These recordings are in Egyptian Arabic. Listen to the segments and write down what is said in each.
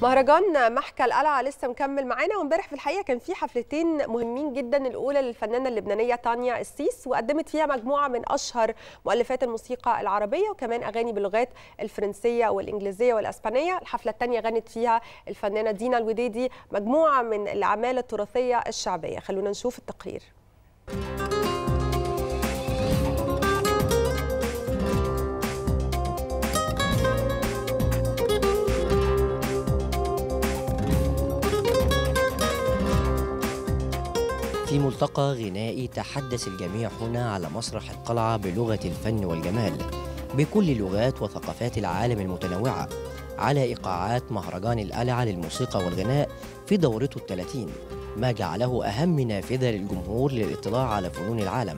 مهرجان محكى القلعه لسه مكمل معانا وامبارح في الحقيقه كان في حفلتين مهمين جدا الاولى للفنانه اللبنانيه تانيا السيس وقدمت فيها مجموعه من اشهر مؤلفات الموسيقى العربيه وكمان اغاني باللغات الفرنسيه والانجليزيه والاسبانيه الحفله الثانيه غنت فيها الفنانه دينا الوديدي مجموعه من الاعمال التراثيه الشعبيه خلونا نشوف التقرير في ملتقى غنائي تحدث الجميع هنا على مسرح القلعة بلغة الفن والجمال بكل لغات وثقافات العالم المتنوعة على إيقاعات مهرجان القلعة للموسيقى والغناء في دورته الثلاثين ما جعله أهم نافذة للجمهور للاطلاع على فنون العالم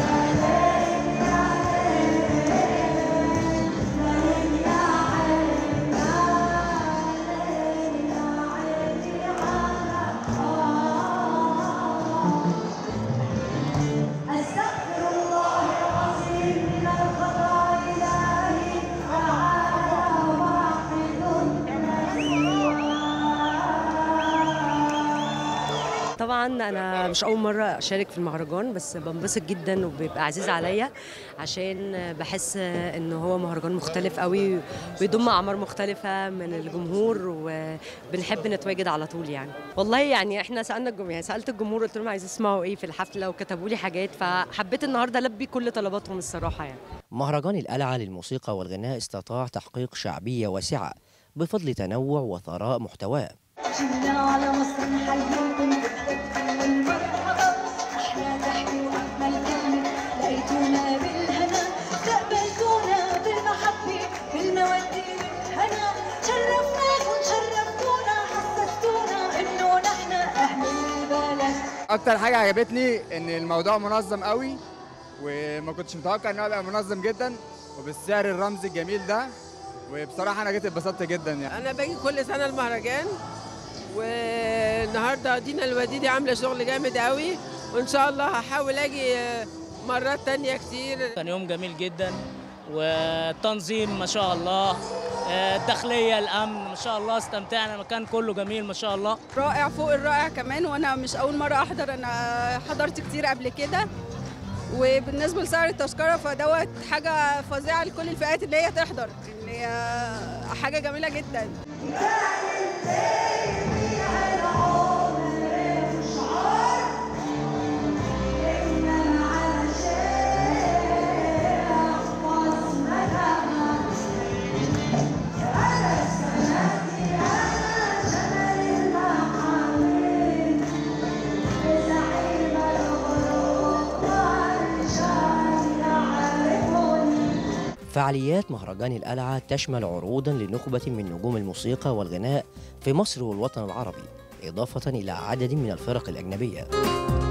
أستغفر الله العظيم من الخطأ إلهي تعالى واحد طبعا انا مش اول مره اشارك في المهرجان بس بنبسط جدا وبيبقى عزيز عليا عشان بحس ان هو مهرجان مختلف قوي بيضم اعمار مختلفه من الجمهور وبنحب نتواجد على طول يعني والله يعني احنا سالنا الجمهور يعني سالت الجمهور قلت لهم عايزين يسمعوا ايه في الحفله وكتبوا لي حاجات فحبيت النهارده البي كل طلباتهم الصراحه يعني مهرجان القلعة للموسيقى والغناء استطاع تحقيق شعبية واسعة بفضل تنوع وثراء محتواه جينا على مصر نحييكم بالتبديل والمرحبا أحلى تحية وأجمل كلمة لقيتونا بالهنا استقبلتونا بالمحبة بالمودة بالهنا شرفناكم شرفتونا حسستونا إنه نحن أهل البلد اكتر حاجه عجبتني ان الموضوع منظم قوي وما كنتش متوقع ان هو يبقى منظم جدا وبالسعر الرمزي الجميل ده وبصراحه انا جيت اتبسطت جدا يعني انا باجي كل سنه المهرجان والنهارده دينا الوديدي عامله شغل جامد قوي وان شاء الله هحاول اجي مرات تانية كتير كان يوم جميل جدا والتنظيم ما شاء الله آه، الداخلية الأمن ما شاء الله استمتعنا المكان كله جميل ما شاء الله رائع فوق الرائع كمان وانا مش اول مره احضر انا حضرت كتير قبل كده وبالنسبه لسعر التذكره فدوت حاجه فظيعه لكل الفئات اللي هي تحضر ان هي حاجه جميله جدا فعاليات مهرجان القلعة تشمل عروضا لنخبة من نجوم الموسيقى والغناء في مصر والوطن العربي إضافة إلى عدد من الفرق الأجنبية